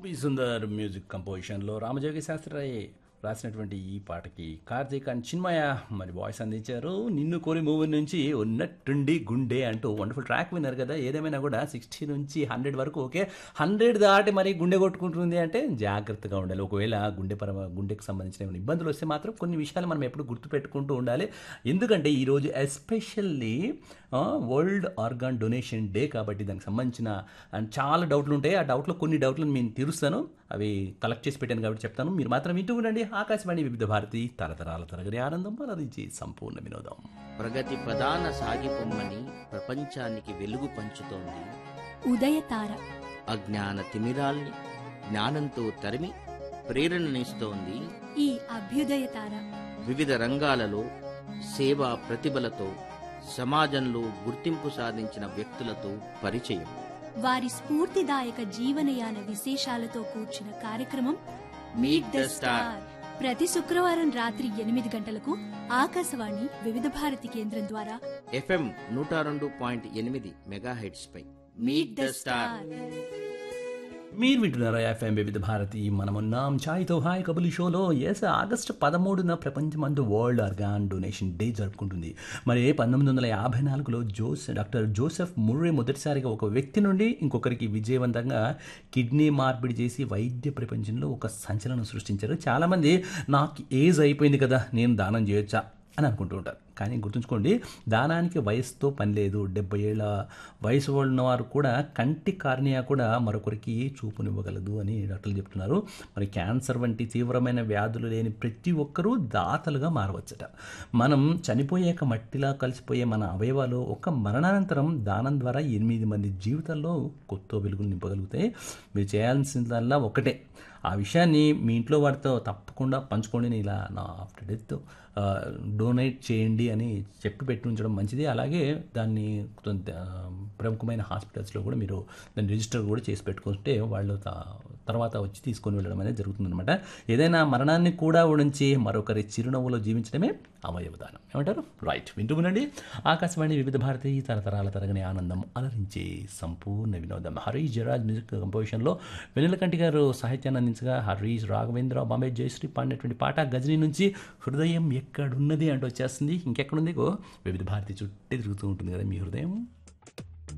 Gopi Sundar music కంపోజిషన్లో రామజోగి శాస్త్రి రాసినటువంటి ఈ పాటకి కార్తీక్ అండ్ చిన్మయ మరి వాయిస్ అందించారు నిన్ను కోరి మూవీ నుంచి ఉన్నట్టుండి గుండె అంటూ వండర్ఫుల్ ట్రాక్ విన్నారు కదా ఏదేమైనా కూడా సిక్స్టీ నుంచి హండ్రెడ్ వరకు ఓకే హండ్రెడ్ దాటి మరి గుండె కొట్టుకుంటుంది అంటే జాగ్రత్తగా ఉండాలి ఒకవేళ గుండె పర గుండెకి సంబంధించిన ఏమైనా ఇబ్బందులు వస్తే మాత్రం కొన్ని విషయాలు మనం ఎప్పుడు గుర్తుపెట్టుకుంటూ ఉండాలి ఎందుకంటే ఈరోజు especially world organ donation day కాబట్టి దానికి సంబంధించిన అండ్ చాలా డౌట్లు ఉంటాయి ఆ డౌట్లో కొన్ని డౌట్లను నేను తీరుస్తాను అవి కలెక్ట్ చేసి పెట్టాను కాబట్టి చెప్తాను మీరు మాత్రం వింటూ ఉండండి ఆకాశవాణి వివిధ భారతి తరతరాల తరగతి ఆనందం అలరించి సంపూర్ణ వినోదం ప్రగతి ప్రధాన సాగిపొమ్మని ప్రపంచానికి వెలుగు పంచుతోంది ఉదయతార అజ్ఞాన తిమిరాల్ని జ్ఞానంతో తరిమి ప్రేరణనిస్తోంది ఈ అభ్యుదయతార వివిధ రంగాలలో సేవా ప్రతిభలతో సమాజంలో గుర్తింపు సాధించిన వ్యక్తులతో పరిచయం వారి స్ఫూర్తిదాయక జీవనయాన విశేషాలతో కూర్చిన కార్యక్రమం మీట్ ద స్టార్ ప్రతి శుక్రవారం రాత్రి ఎనిమిది గంటలకు ఆకాశవాణి వివిధ భారతి కేంద్రం ద్వారా ఎఫ్ఎం నూట రెండు పాయింట్ ఎనిమిది మెగాహెడ్స్ పై మీట్ ద స్టార్ మీరు వింటున్నారా ఎఫ్ఎం వివిధ భారతి మనమున్నాం ఛాయ్తో హాయ్ కబులి షోలో ఎస్ ఆగస్టు పదమూడున ప్రపంచమందు వరల్డ్ ఆర్గాన్ డొనేషన్ డే జరుపుకుంటుంది మరి పంతొమ్మిది వందల యాభై నాలుగులో జోస్ డాక్టర్ జోసెఫ్ ముర్రే మొదటిసారిగా ఒక వ్యక్తి నుండి ఇంకొకరికి విజయవంతంగా కిడ్నీ మార్పిడి చేసి వైద్య ప్రపంచంలో ఒక సంచలనం సృష్టించారు చాలామంది నాకు ఏజ్ అయిపోయింది కదా నేను దానం చేయొచ్చా అని అనుకుంటూ ఉంటారు కానీ గుర్తుంచుకోండి దానానికి వయసుతో పని లేదు డెబ్బై ఏళ్ళ వయసు ఉన్నవారు కూడా కంటి కార్నియా కూడా మరొకరికి చూపునివ్వగలదు అని డాక్టర్లు చెప్తున్నారు మరి క్యాన్సర్ వంటి తీవ్రమైన వ్యాధులు లేని ప్రతి ఒక్కరూ దాతలుగా మారవచ్చట మనం చనిపోయాక మట్టిలా కలిసిపోయే మన అవయవాలు ఒక మరణానంతరం దానం ద్వారా ఎనిమిది మంది జీవితాల్లో కొత్త వెలుగులు నింపగలుగుతాయి మీరు చేయాల్సిందల్లా ఒకటే ఆ విషయాన్ని మీ ఇంట్లో వారితో తప్పకుండా పంచుకోండి నేను ఇలా నా ఆఫ్టర్ డెత్ డొనేట్ చేయండి అని చెప్పి పెట్టి ఉంచడం మంచిది అలాగే దాన్ని కొంత ప్రముఖమైన హాస్పిటల్స్లో కూడా మీరు దాన్ని రిజిస్టర్ కూడా చేసి పెట్టుకుంటే వాళ్ళు త- తర్వాత వచ్చి తీసుకొని వెళ్ళడం అనేది జరుగుతుందన్నమాట ఏదైనా మరణాన్ని కూడా ఉంచి మరొకరి చిరునవ్వులో జీవించడమే అవయవదానం ఏమంటారు రైట్ వింటూ ఉండండి ఆకాశవాణి వివిధ భారతి తరతరాల తరగని ఆనందం అలరించే సంపూర్ణ వినోదం హరీష్ జయరాజ్ మ్యూజిక్ కంపోజిషన్లో వెన్నెలకంటి గారు సాహిత్యాన్ని అందించగా హరీష్ రాఘవేంద్ర బాంబే జయశ్రీ పాడినటువంటి పాట గజనీ నుంచి హృదయం ఎక్కడున్నది అంటూ వచ్చేస్తుంది ఇంకెక్కడుంది గో వివిధ భారతి చుట్టే తిరుగుతూ ఉంటుంది కదా మీ హృదయం